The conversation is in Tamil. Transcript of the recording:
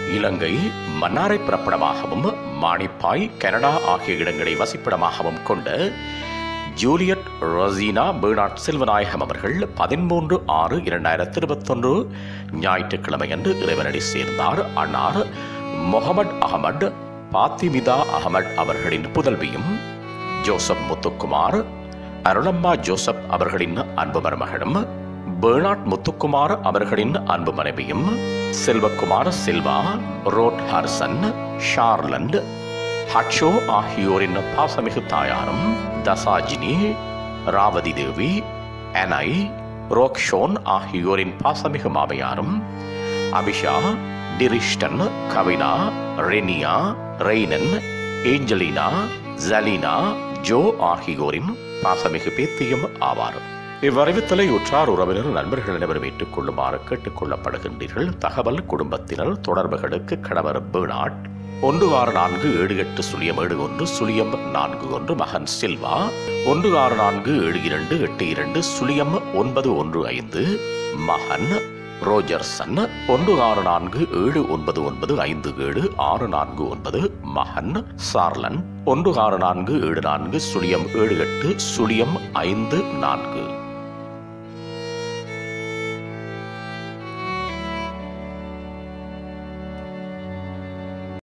இலங்கை மன்னாரை பிறப்பிடமாகவும் மானிப்பாய் கனடா ஆகிய இடங்களை வசிப்பிடமாகவும் கொண்ட ஜூலியட் ரொசீனா பேர்னாட் செல்வநாயகம் அவர்கள் பதிமூன்று ஆறு இரண்டாயிரத்தி இருபத்தொன்று ஞாயிற்றுக்கிழமையன்று இறைவனடி சேர்ந்தார் அன்னார் முகமது அகமது பாத்திமிதா அகமது அவர்களின் புதல்வியும் ஜோசப் முத்துக்குமார் அருளம்மா ஜோசப் அவர்களின் அன்பு மருமகனும் பேர்னாட் முத்துக்குமார் அவர்களின் அன்பு மனைவியும் செல்வகுமார் செல்வா ரோட் ஹர்சன் ஷார்லண்ட் ஹட்சோ ஆகியோரின் பாசமிகு தாயாரும் தசாஜினி ராவதி தேவி அனை ரோக்ஷோன் ஆகியோரின் பாசமிகு மாமியாரும் அபிஷா டிரிஷ்டன் கவினா ரெனியா ரெய்னன் ஏஞ்சலினா ஜலீனா ஜோ ஆகியோரின் பாசமிகு பேத்தியும் ஆவார் இவ்வறிவித்தலை உற்றார் உறவினர் நண்பர்கள் அனைவரும் ஏற்றுக் கொள்ளுமாறு கேட்டுக் கொள்ளப்படுகின்றீர்கள் தகவல் குடும்பத்தினர் தொடர்புகளுக்கு கணவர் பேர்னாட் ஒன்று ஆறு நான்கு ஏழு எட்டு சுழியம் ஏழு ஒன்று சுழியம் நான்கு ஒன்று மகன் சில்வா ஒன்று ஆறு நான்கு ஏழு இரண்டு எட்டு இரண்டு சுழியம் ஒன்பது ஒன்று ஐந்து மகன் ரோஜர்சன் ஒன்று ஆறு நான்கு ஏழு ஒன்பது ஒன்பது ஐந்து ஏழு ஆறு நான்கு ஒன்பது மகன் சார்லன் ஒன்று ஆறு நான்கு ஏழு நான்கு சுழியம் ஏழு எட்டு சுழியம் ஐந்து நான்கு